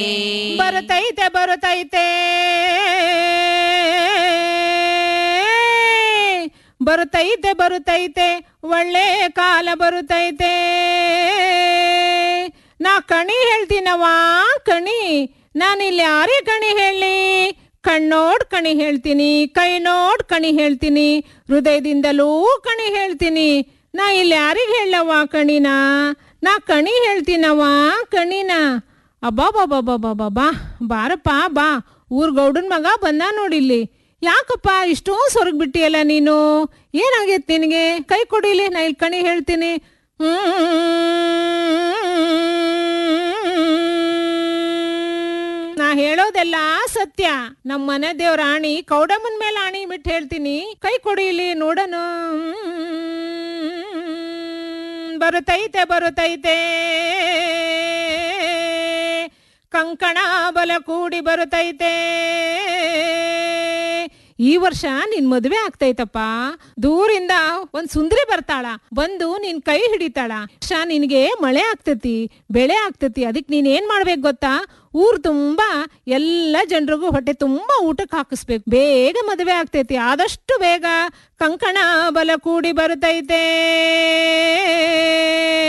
ಬರುತ್ತೈತೆ ಬರುತ್ತೈತೆ ಬರುತ್ತೈತೆ ಬರುತ್ತೈತೆ ಒಳ್ಳೆ ಕಾಲ ಬರುತ್ತೈತೆ ನಾ ಕಣಿ ಹೇಳ್ತೀನವ್ವ ಕಣಿ ನಾನಿಲ್ಲಿ ಯಾರೇ ಕಣಿ ಹೇಳಿ ಕಣ್ಣೋಡ್ ಕಣಿ ಹೇಳ್ತೀನಿ ಕೈ ನೋಡ್ ಕಣಿ ಹೇಳ್ತೀನಿ ಹೃದಯದಿಂದಲೂ ಕಣಿ ಹೇಳ್ತೀನಿ ನಾ ಇಲ್ಲಿ ಯಾರಿಗೆ ಹೇಳವ್ವ ಕಣಿನ ನಾ ಕಣಿ ಹೇಳ್ತೀನವ್ವ ಕಣಿನ ಅಬ್ಬಾ ಬಾರಪ್ಪ ಬಾ ಊರ್ ಗೌಡನ್ ಮಗ ಬಂದ ನೋಡಿಲ್ಲಿ ಯಾಕಪ್ಪ ಇಷ್ಟೋ ಸೊರಗ್ ಬಿಟ್ಟಿಯಲ್ಲ ನೀನು ಏನಾಗೈತ್ ನಿನಗೆ ಕೈ ಕೊಡಿಲಿ ನಾ ಇಲ್ಲಿ ಕಣಿ ಹೇಳ್ತೀನಿ ನಾ ಹೇಳೋದೆಲ್ಲ ಸತ್ಯ ನಮ್ಮ ಮನೆ ದೇವ್ರ ಆಣಿ ಕೌಡಮ್ಮನ ಮೇಲೆ ಆಣಿ ಬಿಟ್ಟು ಹೇಳ್ತೀನಿ ಕೈ ಕೊಡಿಲಿ ನೋಡನು ಬರುತ್ತೈತೆ ಬರುತ್ತೈತೆ ಕಂಕಣ ಬಲ ಕೂಡಿ ಬರುತ್ತೈತೆ ಈ ವರ್ಷ ನಿನ್ ಮದುವೆ ಆಗ್ತೈತಪ್ಪ ದೂರಿಂದ ಒಂದ್ ಸುಂದ್ರಿ ಬರ್ತಾಳ ಬಂದು ನಿನ್ ಕೈ ಹಿಡಿತಾಳ ವರ್ಷ ನಿನ್ಗೆ ಮಳೆ ಆಗ್ತತಿ ಬೆಳೆ ಆಗ್ತತಿ ಅದಕ್ ನೀನ್ ಏನ್ ಮಾಡ್ಬೇಕು ಗೊತ್ತಾ ಊರ್ ತುಂಬಾ ಎಲ್ಲ ಜನರಿಗೂ ಹೊಟ್ಟೆ ತುಂಬಾ ಊಟಕ್ಕೆ ಹಾಕಿಸ್ಬೇಕು ಬೇಗ ಮದುವೆ ಆಗ್ತೈತಿ ಆದಷ್ಟು ಬೇಗ ಕಂಕಣ ಬಲ ಕೂಡಿ ಬರುತ್ತೈತೆ